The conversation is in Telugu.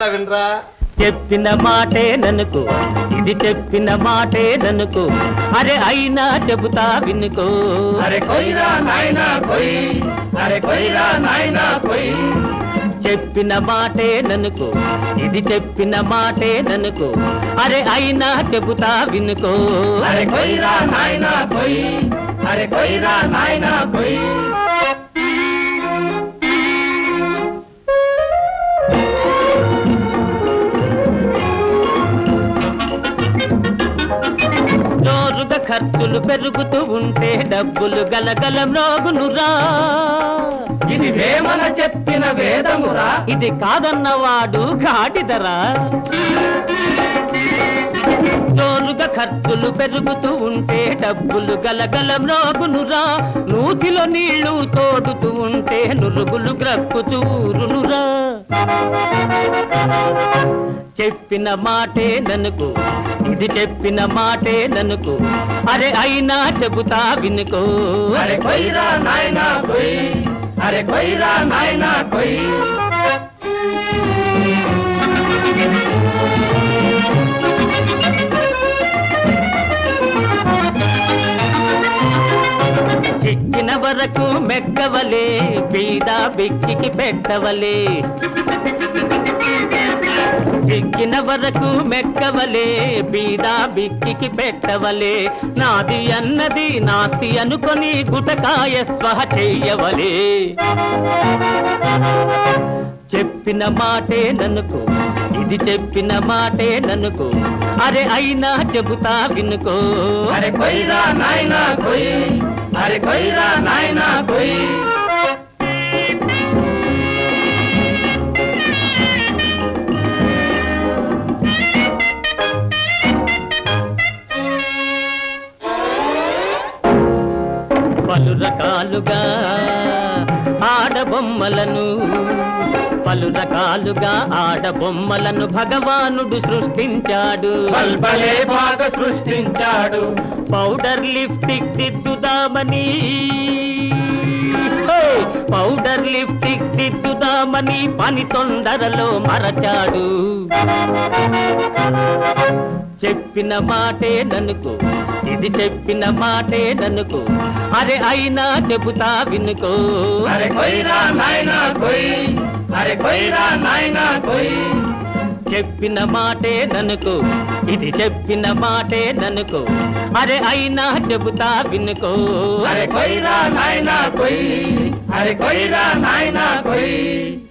వినరా చెప్పిన మాటే ననుకు ఇది చెప్పిన మాటే ననుకు అరే అయినా చెబుతా వినుకో అరే కొయ్యరా నాయనా కొయ్ అరే కొయ్యరా నాయనా కొయ్ చెప్పిన మాటే ననుకు ఇది చెప్పిన మాటే ననుకు అరే అయినా చెబుతా వినుకో అరే కొయ్యరా నాయనా కొయ్ అరే కొయ్యరా నాయనా కొయ్ జోరుగా ఖర్చులు పెరుగుతూ ఉంటే డబ్బులు గలగల మ్రోగునురా ఇది వేమన చెప్పిన వేదమురా ఇది కాదన్నవాడు ఘాటిదరా జోరుగా ఖర్చులు పెరుగుతూ ఉంటే డబ్బులు గలగల మ్రోగునురా నూతిలో నీళ్లు తోడుతూ ఉంటే నురుగులు గ్రక్కుతూ ఊరునురా చెప్పిన మాటే ననుకు ఇది చెప్పిన మాటే ననుకు అరే అయినా చెబుతా వినుకో అరే కొయ్యరా నాయనా కొయ్ అరే కొయ్యరా నాయనా కొయ్ చిక్కిన వరకు మెక్కవలే బీద బిక్కికి పెట్టవలే చిక్కిన వరకు మెక్కవలే బీద బిక్కికి పెట్టవలే నాది అన్నది నాస్తి అనుకొని గుటకాయ స్వహ చెయ్యవలే చెప్పిన మాటే ననుకు ఇది చెప్పిన మాటే ననుకు అరే అయినా చెబుతా వినుకో అరే కొయ్యరా నాయనా కొయ్ అరే కొయ్యరా నాయనా కొయ్ పలు రకాలుగా ఆడబొమ్మలను పలు రకాలుగా ఆడబొమ్మలను భగవానుడు సృష్టించాడు పల్పలే బాగా సృష్టించాడు పౌడర్ లిప్టిక్ దిద్దుదామని హే! పౌడర్ లిప్టిక్ దిద్దుదామని పని తొందరలో మరచాడు చెప్పిన మాటే ననుకు ఇది చెప్పిన మాటే ననుకు అరే అయినా చెబుతా వినుకో అరే కొయ్యరా నాయనా కొయ్ అరే కొయ్యరా నాయనా కొయ్ చెప్పిన మాటే ననుకు ఇది చెప్పిన మాటే ననుకు అరే అయినా చెబుతా వినుకో అరే కొయ్యరా నాయనా కొయ్ అరే కొయ్యరా నాయనా కొయ్